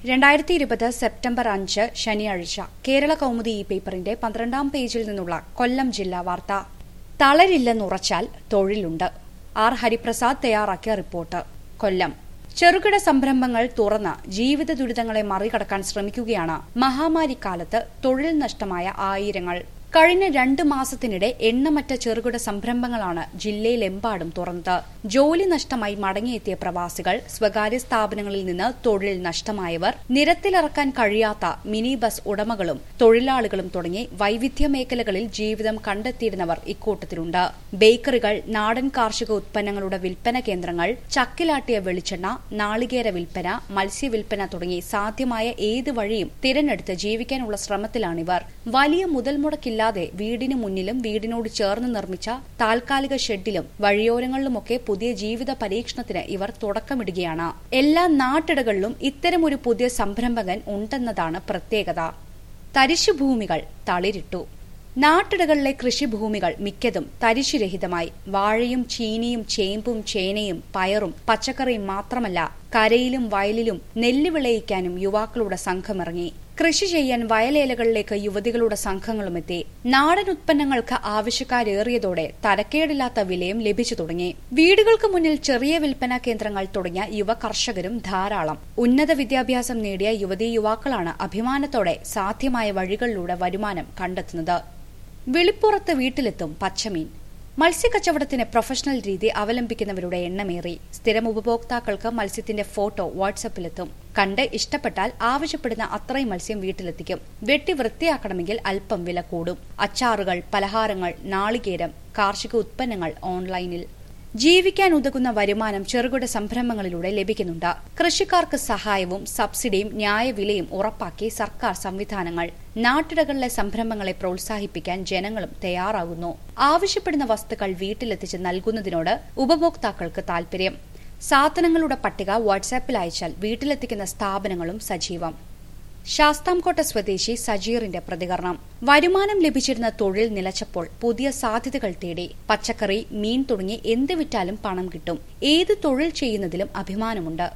രണ്ടായിരത്തി ഇരുപത് സെപ്റ്റംബർ അഞ്ച് ശനിയാഴ്ച കേരള കൗമുദി ഈ പേപ്പറിന്റെ പന്ത്രണ്ടാം പേജിൽ നിന്നുള്ള കൊല്ലം ജില്ലാ വാർത്ത തളരില്ലെന്നുറച്ചാൽ തൊഴിലുണ്ട് ആർ ഹരിപ്രസാദ് തയ്യാറാക്കിയ റിപ്പോർട്ട് കൊല്ലം ചെറുകിട സംരംഭങ്ങൾ തുറന്ന് ജീവിത ദുരിതങ്ങളെ മറികടക്കാൻ ശ്രമിക്കുകയാണ് മഹാമാരി കാലത്ത് തൊഴിൽ നഷ്ടമായ ആയിരങ്ങൾ കഴിഞ്ഞ രണ്ട് മാസത്തിനിടെ എണ്ണമറ്റ ചെറുകിട സംരംഭങ്ങളാണ് ജില്ലയിലെമ്പാടും തുറന്നത് ജോലി നഷ്ടമായി മടങ്ങിയെത്തിയ പ്രവാസികൾ സ്വകാര്യ സ്ഥാപനങ്ങളിൽ നിന്ന് തൊഴിൽ നഷ്ടമായവർ നിരത്തിലിറക്കാൻ കഴിയാത്ത മിനി ബസ് ഉടമകളും തൊഴിലാളികളും തുടങ്ങി വൈവിധ്യ മേഖലകളിൽ ജീവിതം കണ്ടെത്തിയിരുന്നവർ ഇക്കൂട്ടത്തിലുണ്ട് ബേക്കറികൾ നാടൻ കാർഷിക ഉത്പന്നങ്ങളുടെ വിൽപ്പന കേന്ദ്രങ്ങൾ ചക്കിലാട്ടിയ വെളിച്ചെണ്ണ നാളികേര വിൽപ്പന മത്സ്യവിൽപ്പന തുടങ്ങി സാധ്യമായ ഏത് വഴിയും തിരഞ്ഞെടുത്ത് ജീവിക്കാനുള്ള ശ്രമത്തിലാണിവർ വലിയ മുതൽ മുടക്കില്ലാതെ വീടിന് മുന്നിലും വീടിനോട് ചേർന്ന് നിർമ്മിച്ച താൽക്കാലിക ഷെഡിലും വഴിയോരങ്ങളിലുമൊക്കെ പുതിയ ജീവിത പരീക്ഷണത്തിന് ഇവർ തുടക്കമിടുകയാണ് എല്ലാ നാട്ടിടകളിലും ഇത്തരമൊരു പുതിയ സംരംഭകൻ ഉണ്ടെന്നതാണ് പ്രത്യേകത തരിശുഭൂമികൾ തളിരിട്ടു നാട്ടിടകളിലെ കൃഷിഭൂമികൾ മിക്കതും തരിശുരഹിതമായി വാഴയും ചീനിയും ചേമ്പും ചേനയും പയറും പച്ചക്കറിയും മാത്രമല്ല കരയിലും വയലിലും നെല്ല് വിളയിക്കാനും യുവാക്കളുടെ സംഘമിറങ്ങി കൃഷി ചെയ്യാൻ വയലേലകളിലേക്ക് യുവതികളുടെ സംഘങ്ങളുമെത്തി നാടൻ ഉത്പന്നങ്ങൾക്ക് ആവശ്യക്കാരേറിയതോടെ തരക്കേടില്ലാത്ത വിലയും ലഭിച്ചു തുടങ്ങി വീടുകൾക്ക് മുന്നിൽ ചെറിയ വിൽപ്പനാ കേന്ദ്രങ്ങൾ തുടങ്ങിയ യുവ കർഷകരും ധാരാളം ഉന്നത വിദ്യാഭ്യാസം നേടിയ യുവതീ യുവാക്കളാണ് അഭിമാനത്തോടെ സാധ്യമായ വഴികളിലൂടെ വരുമാനം കണ്ടെത്തുന്നത് വെളിപ്പുറത്ത് വീട്ടിലെത്തും പച്ചമീൻ മത്സ്യക്കച്ചവടത്തിന് പ്രൊഫഷണൽ രീതി അവലംബിക്കുന്നവരുടെ എണ്ണമേറി സ്ഥിരം ഉപഭോക്താക്കൾക്ക് മത്സ്യത്തിന്റെ ഫോട്ടോ വാട്സപ്പിലെത്തും കണ്ട് ഇഷ്ടപ്പെട്ടാൽ ആവശ്യപ്പെടുന്ന അത്രയും മത്സ്യം വീട്ടിലെത്തിക്കും വെട്ടി വൃത്തിയാക്കണമെങ്കിൽ അല്പം വില കൂടും അച്ചാറുകൾ പലഹാരങ്ങൾ നാളികേരം കാർഷിക ഉത്പന്നങ്ങൾ ഓൺലൈനിൽ ജീവിക്കാൻ ഉതകുന്ന വരുമാനം ചെറുകിട സംരംഭങ്ങളിലൂടെ ലഭിക്കുന്നുണ്ട് കൃഷിക്കാർക്ക് സഹായവും സബ്സിഡിയും ന്യായവിലയും ഉറപ്പാക്കി സർക്കാർ സംവിധാനങ്ങൾ നാട്ടിടകളിലെ സംരംഭങ്ങളെ പ്രോത്സാഹിപ്പിക്കാൻ ജനങ്ങളും തയ്യാറാകുന്നു ആവശ്യപ്പെടുന്ന വസ്തുക്കൾ വീട്ടിലെത്തിച്ച് നൽകുന്നതിനോട് ഉപഭോക്താക്കൾക്ക് താൽപര്യം സാധനങ്ങളുടെ പട്ടിക വാട്സാപ്പിൽ അയച്ചാൽ വീട്ടിലെത്തിക്കുന്ന സ്ഥാപനങ്ങളും സജീവം ശാസ്താംകോട്ട സ്വദേശി സജീറിന്റെ പ്രതികരണം വരുമാനം ലഭിച്ചിരുന്ന തൊഴിൽ നിലച്ചപ്പോൾ പുതിയ സാധ്യതകൾ തേടി പച്ചക്കറി മീൻ തുടങ്ങി എന്ത് വിറ്റാലും പണം കിട്ടും ഏത് തൊഴിൽ ചെയ്യുന്നതിലും അഭിമാനമുണ്ട്